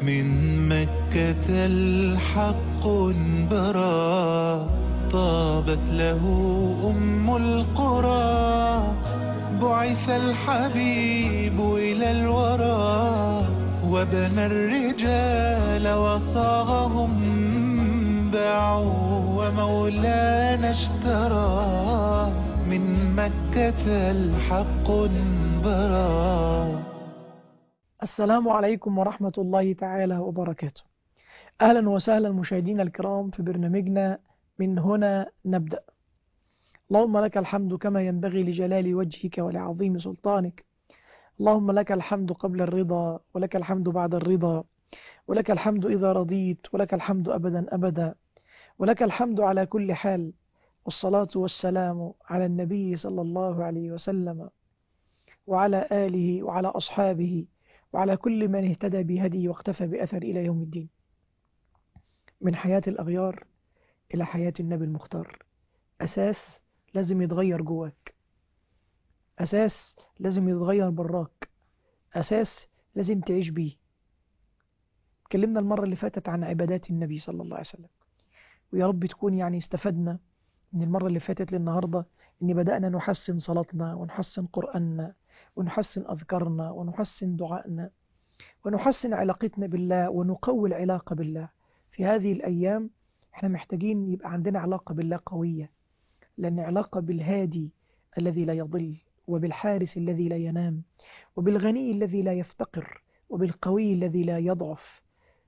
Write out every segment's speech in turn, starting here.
من مكة الحق برا طابت له أم القرى بعث الحبيب إلى الورى وبنى الرجال وصاغهم باعوا ومولانا اشترى من مكة الحق برا السلام عليكم ورحمة الله تعالى وبركاته أهلا وسهلا مشاهدينا الكرام في برنامجنا من هنا نبدأ اللهم لك الحمد كما ينبغي لجلال وجهك ولعظيم سلطانك اللهم لك الحمد قبل الرضا ولك الحمد بعد الرضا ولك الحمد إذا رضيت ولك الحمد أبدا أبدا ولك الحمد على كل حال والصلاة والسلام على النبي صلى الله عليه وسلم وعلى آله وعلى أصحابه وعلى كل من اهتدى بهدي واقتفى بأثر إلى يوم الدين من حياة الأغيار إلى حياة النبي المختار أساس لازم يتغير جواك أساس لازم يتغير براك أساس لازم تعيش بيه اتكلمنا المرة اللي فاتت عن عبادات النبي صلى الله عليه وسلم ويا رب تكون يعني استفدنا من المرة اللي فاتت للنهاردة إن بدأنا نحسن صلاتنا ونحسن قرآننا ونحسن أذكارنا ونحسن دعائنا ونحسن علاقتنا بالله ونقوي العلاقة بالله في هذه الأيام احنا محتاجين يبقى عندنا علاقة بالله قوية لأن علاقة بالهادي الذي لا يضل وبالحارس الذي لا ينام وبالغني الذي لا يفتقر وبالقوي الذي لا يضعف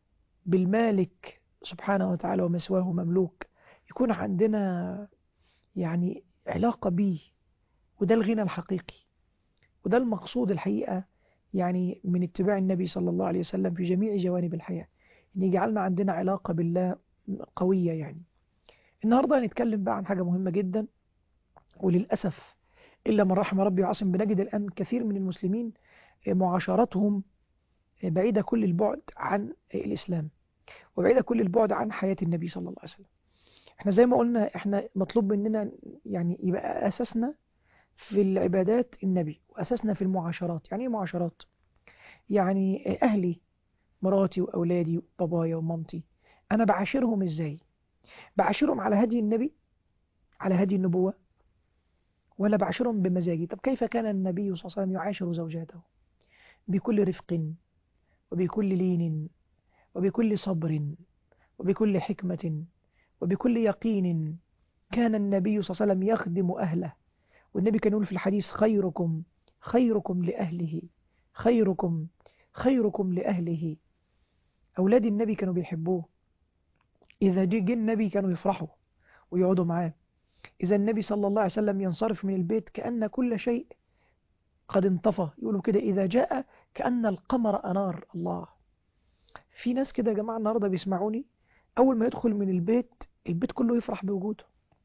بالمالك سبحانه وتعالى ومسواه مملوك يكون عندنا يعني علاقة بيه وده الغنى الحقيقي وده المقصود الحقيقة يعني من اتباع النبي صلى الله عليه وسلم في جميع جوانب الحياة إن يجعلنا عندنا علاقة بالله قوية يعني النهاردة هنتكلم بقى عن حاجة مهمة جدا وللأسف إلا من رحم ربي وعصم بنجد الآن كثير من المسلمين معاشرتهم بعيدة كل البعد عن الإسلام وبعيدة كل البعد عن حياة النبي صلى الله عليه وسلم احنا زي ما قلنا احنا مطلوب مننا يعني يبقى أساسنا في العبادات النبي وأساسنا في المعاشرات يعني ايه معاشرات يعني أهلي مراتي وأولادي وبابايا ومامتي أنا بعاشرهم إزاي بعاشرهم على هدي النبي على هدي النبوة ولا بعاشرهم بمزاجي طب كيف كان النبي صلى الله عليه وسلم يعاشر زوجاته بكل رفق وبكل لين وبكل صبر وبكل حكمة وبكل يقين كان النبي صلى الله عليه وسلم يخدم أهله والنبي كان يقول في الحديث خيركم خيركم لأهله خيركم خيركم لأهله أولاد النبي كانوا بيحبوه إذا جه النبي كانوا يفرحوا ويقعدوا معاه إذا النبي صلى الله عليه وسلم ينصرف من البيت كأن كل شيء قد انطفى يقولوا كده إذا جاء كأن القمر أنار الله في ناس كده يا جماعة النهاردة بيسمعوني أول ما يدخل من البيت البيت كله يفرح بوجوده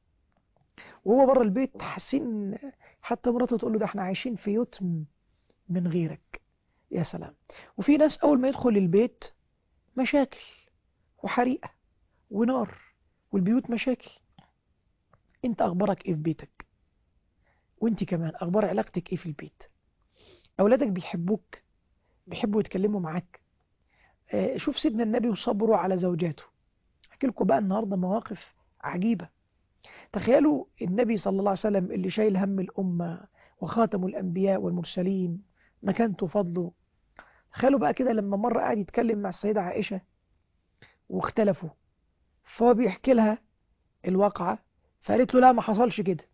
وهو بره البيت حاسين حتى مراته تقول له ده احنا عايشين في يتم من غيرك يا سلام وفي ناس أول ما يدخل البيت مشاكل وحريقة ونار والبيوت مشاكل انت أخبارك ايه في بيتك وانت كمان أخبار علاقتك ايه في البيت أولادك بيحبوك بيحبوا يتكلموا معاك اه شوف سيدنا النبي وصبره على زوجاته احكي لكم بقى النهاردة مواقف عجيبة تخيلوا النبي صلى الله عليه وسلم اللي شايل هم الأمة وخاتم الأنبياء والمرسلين مكانته فضله تخيلوا بقى كده لما مرة قاعد يتكلم مع السيدة عائشة واختلفوا فهو بيحكي لها الواقعة فقالت له لا ما حصلش كده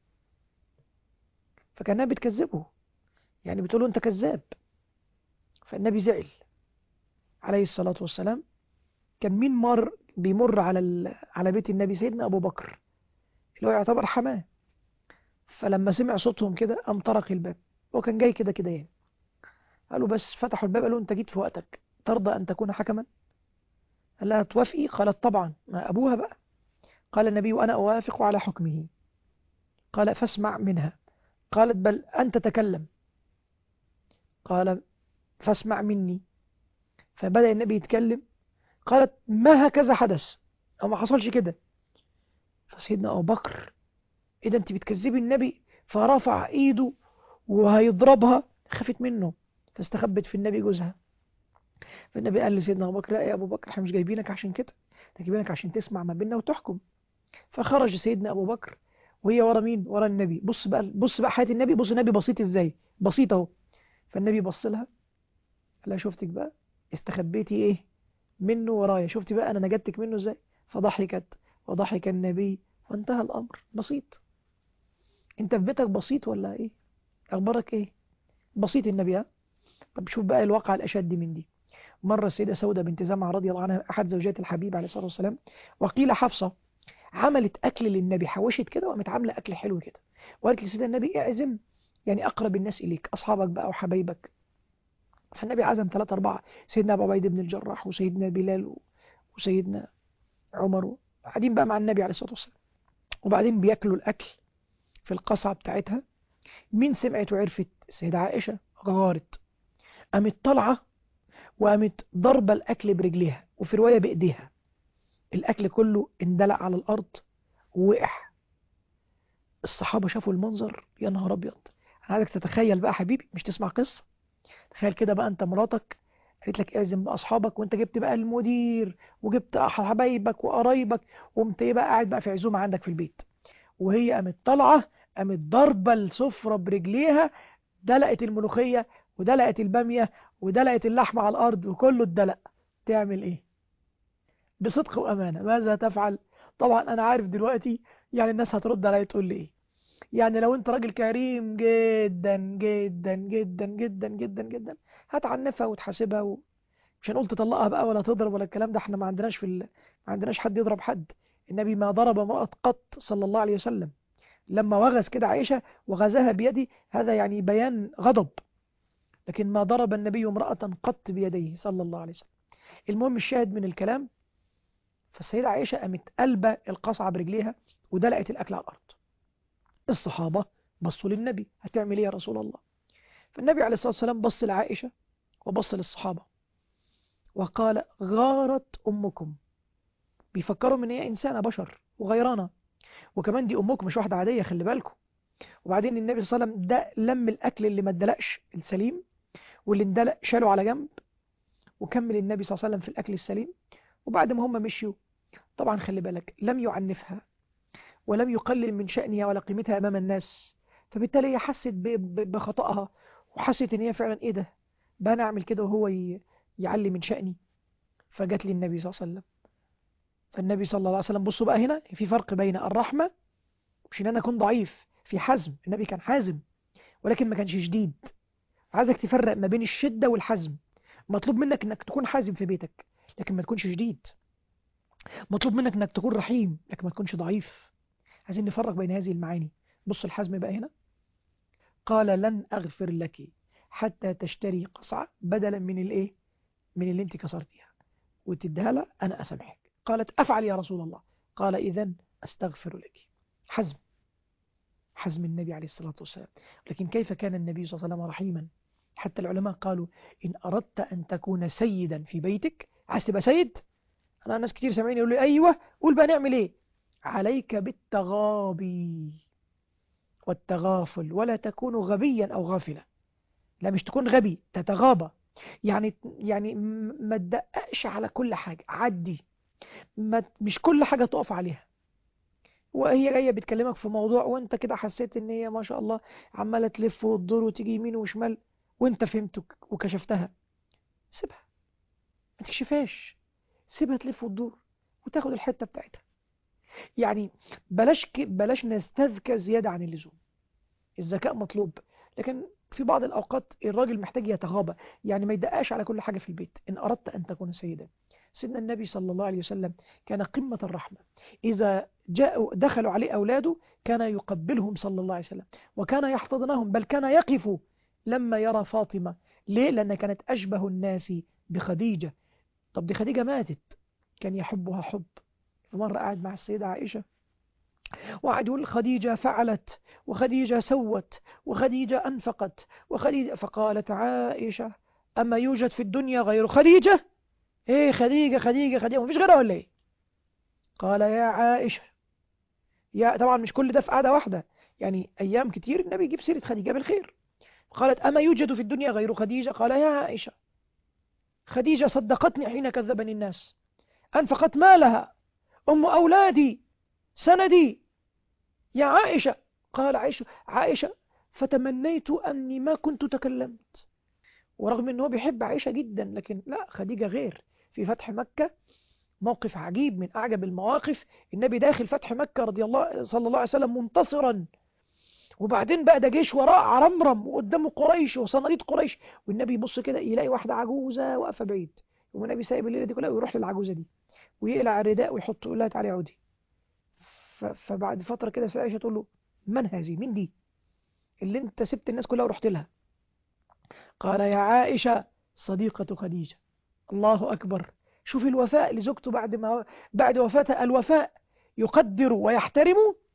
فكانها بتكذبه يعني بتقول له انت كذاب فالنبي زعل عليه الصلاة والسلام كان مين مر بيمر على على بيت النبي سيدنا أبو بكر اللي هو يعتبر حماه فلما سمع صوتهم كده قام طرق الباب هو كان جاي كده كده يعني قالوا بس فتحوا الباب قالوا انت جيت في وقتك ترضى أن تكون حكما قال لها توافقي قالت طبعا ما أبوها بقى قال النبي وأنا أوافق على حكمه قال فاسمع منها قالت بل أنت تكلم قال فاسمع مني فبدأ النبي يتكلم قالت ما هكذا حدث أو ما حصلش كده فسيدنا أبو بكر إيه ده أنت بتكذبي النبي فرفع إيده وهيضربها خافت منه فاستخبت في النبي جوزها فالنبي قال لسيدنا أبو بكر لا يا أبو بكر احنا مش جايبينك عشان كده احنا جايبينك عشان تسمع ما بيننا وتحكم فخرج سيدنا أبو بكر وهي ورا مين ورا النبي بص بقى بص بقى حياة النبي بص النبي بسيط ازاي بسيط اهو فالنبي بص لها قال لها شفتك بقى استخبيتي ايه منه ورايا شفتي بقى انا نجدتك منه ازاي فضحكت وضحك النبي وانتهى الامر بسيط انت في بيتك بسيط ولا ايه اخبارك ايه بسيط النبي ها طب شوف بقى الواقع الاشد من دي مرة السيدة سودة بنت زمعة رضي الله عنها أحد زوجات الحبيب عليه الصلاة والسلام وقيل حفصة عملت أكل للنبي حوشت كده وقامت عاملة أكل حلو كده وقالت لسيدنا النبي اعزم يعني أقرب الناس إليك أصحابك بقى وحبايبك فالنبي عزم ثلاثة أربعة سيدنا أبو عبيد بن الجراح وسيدنا بلال وسيدنا عمر قاعدين بقى مع النبي عليه الصلاة والسلام وبعدين بياكلوا الأكل في القصعة بتاعتها مين سمعت وعرفت السيدة عائشة غارت قامت طالعة وقامت ضربة الأكل برجليها وفي رواية بإيديها الأكل كله اندلع على الأرض ووقع الصحابة شافوا المنظر يا نهار أبيض أنا عايزك تتخيل بقى حبيبي مش تسمع قصة تخيل كده بقى أنت مراتك قالت لك اعزم بأصحابك وأنت جبت بقى المدير وجبت حبايبك وقرايبك وقمت إيه بقى قاعد بقى في عزومة عندك في البيت وهي قامت طالعة قامت ضربة السفرة برجليها دلقت الملوخية ودلقت البامية ودلقت اللحمة على الأرض وكله اتدلق تعمل إيه بصدق وأمانة ماذا تفعل طبعا أنا عارف دلوقتي يعني الناس هترد عليا تقول لي إيه يعني لو أنت راجل كريم جدا جدا جدا جدا جدا جدا هتعنفها وتحاسبها و... مش هنقول تطلقها بقى ولا تضرب ولا الكلام ده احنا ما عندناش في ال... ما عندناش حد يضرب حد النبي ما ضرب امرأة قط صلى الله عليه وسلم لما وغز كده عائشة وغزها بيدي هذا يعني بيان غضب لكن ما ضرب النبي امرأة قط بيديه صلى الله عليه وسلم المهم الشاهد من الكلام فالسيدة عائشة قامت قلبة القصعة برجليها ودلقت الأكل على الأرض الصحابة بصوا للنبي هتعمل ايه يا رسول الله فالنبي عليه الصلاة والسلام بص لعائشة وبص للصحابة وقال غارت أمكم بيفكروا من هي إنسانة بشر وغيرانة وكمان دي أمكم مش واحدة عادية خلي بالكم وبعدين النبي صلى الله عليه وسلم ده لم الأكل اللي ما اتدلقش السليم واللي اندلق شاله على جنب وكمل النبي صلى الله عليه وسلم في الأكل السليم وبعد ما هم مشيوا طبعا خلي بالك لم يعنفها ولم يقلل من شأنها ولا قيمتها أمام الناس فبالتالي هي حست بخطأها وحست ان هي فعلا ايه ده بقى انا اعمل كده وهو يعلي من شأني فجت لي النبي صلى الله عليه وسلم فالنبي صلى الله عليه وسلم بصوا بقى هنا في فرق بين الرحمة مش ان انا اكون ضعيف في حزم النبي كان حازم ولكن ما كانش شديد عايزك تفرق ما بين الشدة والحزم مطلوب منك انك تكون حازم في بيتك لكن ما تكونش شديد مطلوب منك انك تكون رحيم لكن ما تكونش ضعيف عايزين نفرق بين هذه المعاني بص الحزم بقى هنا قال لن أغفر لك حتى تشتري قصعة بدلا من الايه من اللي انت كسرتيها وتديها لها أنا أسامحك قالت أفعل يا رسول الله قال إذا أستغفر لك حزم حزم النبي عليه الصلاة والسلام لكن كيف كان النبي صلى الله عليه وسلم رحيما حتى العلماء قالوا إن أردت أن تكون سيدا في بيتك عايز تبقى سيد أنا ناس كتير سامعين يقولوا لي أيوة قول بقى نعمل إيه عليك بالتغابي والتغافل ولا تكون غبيا أو غافلا لا مش تكون غبي تتغابى يعني يعني ما تدققش على كل حاجة عدي ما مش كل حاجة تقف عليها وهي جاية بتكلمك في موضوع وانت كده حسيت ان هي ما شاء الله عمالة تلف وتدور وتيجي يمين وشمال وانت فهمت وكشفتها سيبها ما تكشفهاش سيبها تلف وتدور وتاخد الحتة بتاعتها يعني بلاش ك... بلاش نستذكى زيادة عن اللزوم الذكاء مطلوب لكن في بعض الأوقات الراجل محتاج يتغابى يعني ما يدققش على كل حاجة في البيت إن أردت أن تكون سيدا سيدنا النبي صلى الله عليه وسلم كان قمة الرحمة إذا جاءوا دخلوا عليه أولاده كان يقبلهم صلى الله عليه وسلم وكان يحتضنهم بل كان يقف لما يرى فاطمة ليه؟ لأن كانت أشبه الناس بخديجة طب دي خديجة ماتت كان يحبها حب فمرة قاعد مع السيدة عائشة وقعد يقول خديجة فعلت وخديجة سوت وخديجة أنفقت وخديجة فقالت عائشة أما يوجد في الدنيا غير خديجة ايه خديجة خديجة خديجة مفيش غيرها ولا ايه قال يا عائشة يا طبعا مش كل ده في قعدة واحدة يعني أيام كتير النبي يجيب سيرة خديجة بالخير قالت أما يوجد في الدنيا غير خديجة قال يا عائشة خديجة صدقتني حين كذبني الناس أنفقت مالها أم أولادي سندي يا عائشة قال عائشة عائشة فتمنيت أني ما كنت تكلمت ورغم أنه بيحب عائشة جدا لكن لا خديجة غير في فتح مكة موقف عجيب من أعجب المواقف النبي داخل فتح مكة رضي الله صلى الله عليه وسلم منتصرا وبعدين بقى ده جيش وراء عرمرم وقدامه قريش وصناديد قريش والنبي يبص كده يلاقي واحدة عجوزة واقفة بعيد والنبي سايب الليلة دي كلها ويروح للعجوزة دي ويقلع الرداء ويحط يقول لها تعالي عودي فبعد فترة كده سيدة عائشة تقول له من هذه مين دي اللي انت سبت الناس كلها ورحت لها قال يا عائشة صديقة خديجة الله أكبر شوف الوفاء لزوجته بعد ما بعد وفاتها الوفاء يقدر ويحترم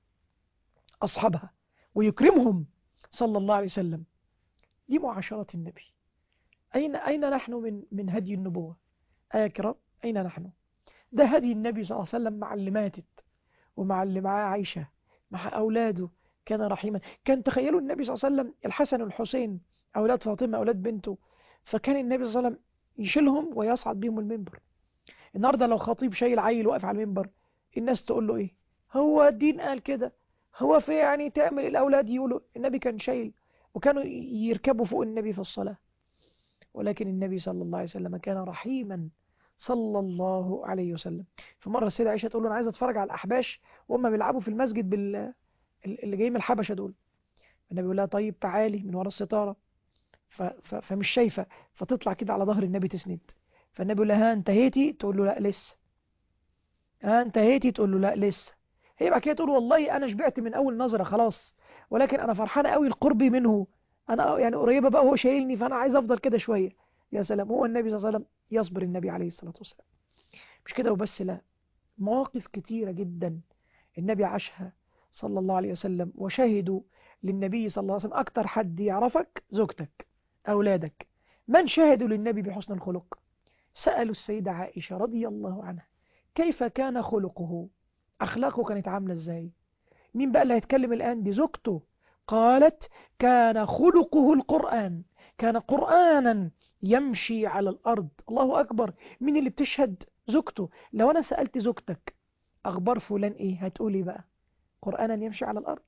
أصحابها ويكرمهم صلى الله عليه وسلم دي معاشرة النبي أين أين نحن من من هدي النبوة أيا كرام أين نحن ده هدي النبي صلى الله عليه وسلم مع اللي ماتت ومع اللي معاه عائشة مع أولاده كان رحيما كان تخيلوا النبي صلى الله عليه وسلم الحسن والحسين أولاد فاطمة أولاد بنته فكان النبي صلى الله عليه وسلم يشيلهم ويصعد بهم المنبر النهاردة لو خطيب شايل عيل واقف على المنبر الناس تقول له إيه هو الدين قال كده هو في يعني تعمل الأولاد يقولوا النبي كان شايل وكانوا يركبوا فوق النبي في الصلاة ولكن النبي صلى الله عليه وسلم كان رحيما صلى الله عليه وسلم في مرة السيدة عائشة تقول له أنا عايز أتفرج على الأحباش وهم بيلعبوا في المسجد بال اللي جايين من الحبشة دول النبي يقول لها طيب تعالي من ورا الستارة ف... ف... فمش شايفة فتطلع كده على ظهر النبي تسند فالنبي يقول لها ها انتهيتي تقول له لا لسه ها انتهيتي تقول له لا لسه هي بعد كده تقول والله أنا شبعت من أول نظرة خلاص ولكن أنا فرحانة قوي لقربي منه أنا يعني قريبة بقى وهو شايلني فأنا عايز أفضل كده شوية يا سلام هو النبي صلى الله عليه وسلم يصبر النبي عليه الصلاة والسلام مش كده وبس لا مواقف كتيرة جدا النبي عاشها صلى الله عليه وسلم وشهدوا للنبي صلى الله عليه وسلم أكتر حد يعرفك زوجتك أولادك من شهدوا للنبي بحسن الخلق سألوا السيدة عائشة رضي الله عنها كيف كان خلقه أخلاقه كانت عاملة إزاي مين بقى اللي هيتكلم الآن دي زوجته قالت كان خلقه القرآن كان قرآنا يمشي على الأرض الله أكبر مين اللي بتشهد زوجته لو أنا سألت زوجتك أخبار فلان إيه هتقولي بقى قرآنا يمشي على الأرض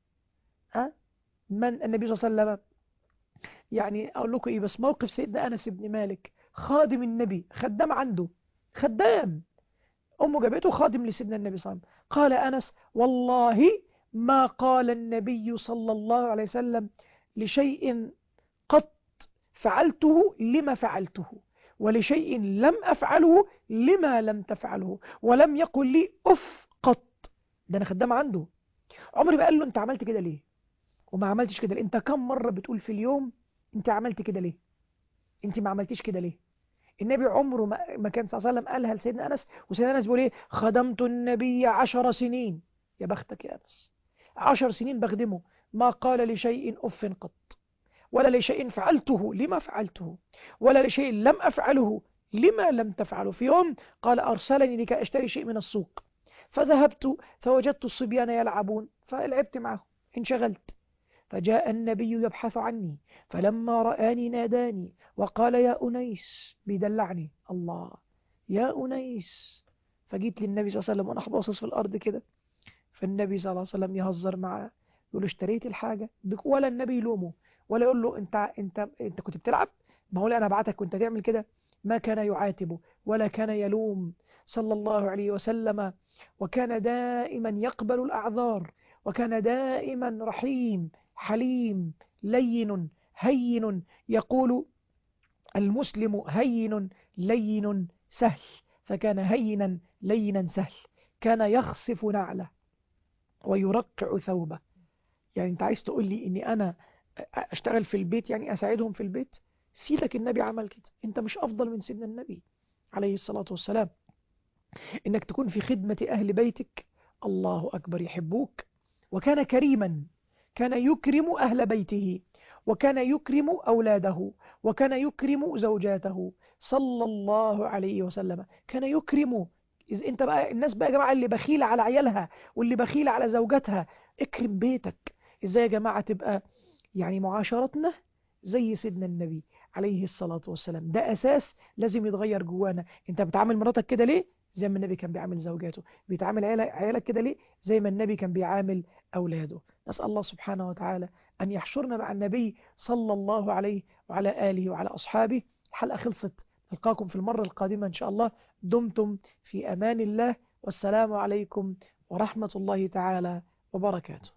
ها من النبي صلى الله عليه وسلم يعني أقول لكم إيه بس موقف سيدنا أنس بن مالك خادم النبي خدام عنده خدام أمه جابته خادم لسيدنا النبي صلى الله عليه وسلم قال أنس والله ما قال النبي صلى الله عليه وسلم لشيء قط فعلته لما فعلته ولشيء لم أفعله لما لم تفعله ولم يقل لي أف قط ده أنا خدام عنده عمري ما قال له أنت عملت كده ليه وما عملتش كده ليه أنت كم مرة بتقول في اليوم أنت عملت كده ليه أنت ما عملتيش كده ليه النبي عمره ما كان صلى الله عليه وسلم قالها لسيدنا أنس وسيدنا أنس بيقول إيه خدمت النبي عشر سنين يا بختك يا أنس عشر سنين بخدمه ما قال لشيء أف قط ولا لشيء فعلته لما فعلته ولا لشيء لم أفعله لما لم تفعله في يوم قال أرسلني لكي أشتري شيء من السوق فذهبت فوجدت الصبيان يلعبون فلعبت معهم انشغلت فجاء النبي يبحث عني فلما رآني ناداني وقال يا أنيس بيدلعني الله يا أنيس فجيت للنبي صلى الله عليه وسلم وأنا باصص في الأرض كده فالنبي صلى الله عليه وسلم يهزر معاه يقول له اشتريت الحاجة ولا النبي يلومه ولا يقول له انت انت انت كنت بتلعب ما هو انا بعتك كنت تعمل كده ما كان يعاتبه ولا كان يلوم صلى الله عليه وسلم وكان دائما يقبل الأعذار وكان دائما رحيم حليم لين هين يقول المسلم هين لين سهل فكان هينا لينا سهل كان يخصف نعله ويرقع ثوبه يعني انت عايز تقول لي اني انا اشتغل في البيت يعني اساعدهم في البيت سيدك النبي عمل كده انت مش افضل من سيدنا النبي عليه الصلاة والسلام انك تكون في خدمة اهل بيتك الله اكبر يحبوك وكان كريما كان يكرم اهل بيته وكان يكرم اولاده وكان يكرم زوجاته صلى الله عليه وسلم كان يكرم إذا انت بقى الناس بقى يا جماعة اللي بخيلة على عيالها واللي بخيلة على زوجاتها اكرم بيتك ازاي يا جماعة تبقى يعني معاشرتنا زي سيدنا النبي عليه الصلاة والسلام ده أساس لازم يتغير جوانا أنت بتعامل مراتك كده ليه زي ما النبي كان بيعامل زوجاته بيتعامل عيال- عيالك كده ليه زي ما النبي كان بيعامل أولاده نسأل الله سبحانه وتعالى أن يحشرنا مع النبي صلى الله عليه وعلى آله وعلى أصحابه الحلقة خلصت نلقاكم في المرة القادمة إن شاء الله دمتم في أمان الله والسلام عليكم ورحمة الله تعالى وبركاته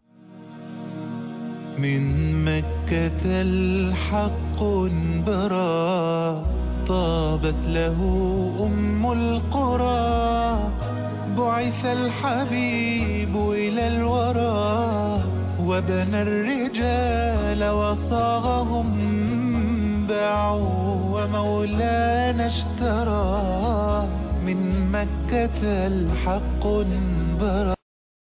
من مكة الحق برا طابت له أم القرى بعث الحبيب إلى الورى وبنى الرجال وصاغهم باعوا ومولانا اشترى من مكة الحق برا